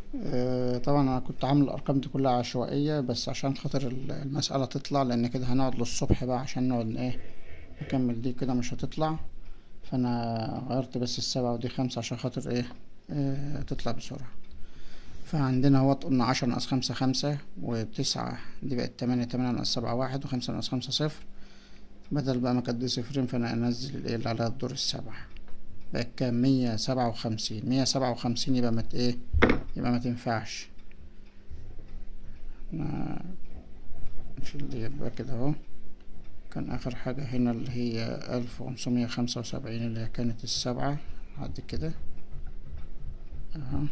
آه، طبعا انا كنت عامل الارقام دي كلها عشوائية بس عشان خاطر ال- المسألة تطلع لان كده هنقعد للصبح بقى عشان نقعد ايه نكمل دي كده مش هتطلع فانا غيرت بس السبعة ودي خمسة عشان خاطر ايه آه، تطلع بسرعة فعندنا اهو قلنا عشرة ناقص خمسة خمسة وتسعة دي بقت تمانية تمانية ناقص سبعة واحد وخمسة ناقص خمسة صفر بدل بقى ما كانت دي صفرين فانا انزل الايه اللي عليها الدور السبعة بقت كام مية سبعة وخمسين مية سبعة وخمسين يبقى مت ايه يبقى ما تنفعش ما نشيل دي يبقى كده اهو كان اخر حاجة هنا اللي هي الف وخمسمية خمسة وسبعين اللي هي كانت السبعة عد كده اهو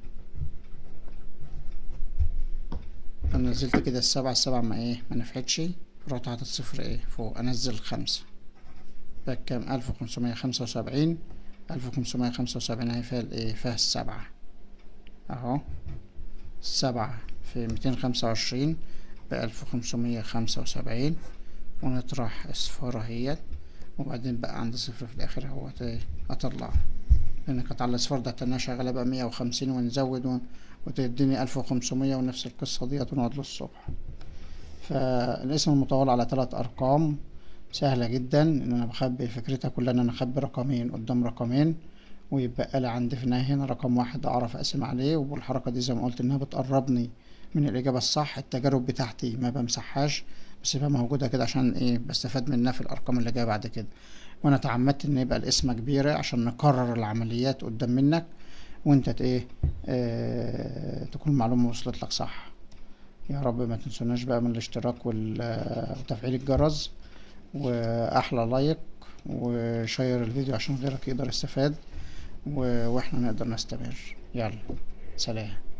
انا نزلت كده السبعة السبعة ما ايه ما نفعتش رحت حاطط صفر ايه فوق انزل خمسة بقى كام الف وخمسمية خمسة وسبعين الف وخمسمية خمسة وسبعين اهي فيها الايه فيها السبعة اهو السبعة في ميتين خمسة وعشرين بألف وخمسمية خمسة وسبعين ونطرح اصفار اهيت وبعدين بقى عند صفر في الآخر اهوت ايه أطلعه لأن كانت على الأصفار ده تنها شغالة بقى مية وخمسين ونزود ون- وتديني ألف وخمسمية ونفس القصة ديت ونقعد للصبح فالاسم المطول على تلات أرقام سهلة جدا إن أنا بخبي فكرتها كلها إن أنا أخبي رقمين قدام رقمين ويبقى لي عندي في النهاية هنا رقم واحد أعرف أقسم عليه والحركة دي زي ما قلت إنها بتقربني من الإجابة الصح التجارب بتاعتي ما بمسحهاش بسيبها موجودة كده عشان إيه بستفاد منها في الأرقام اللي جاية بعد كده وأنا تعمدت إن يبقى القسمة كبيرة عشان نكرر العمليات قدام منك وأنت ت- إيه آه تكون المعلومة وصلت لك صح يا رب ما تنسوناش بقى من الاشتراك وال- وتفعيل الجرس واحلى لايك وشير الفيديو عشان غيرك يقدر يستفاد و- واحنا نقدر نستمر يلا سلام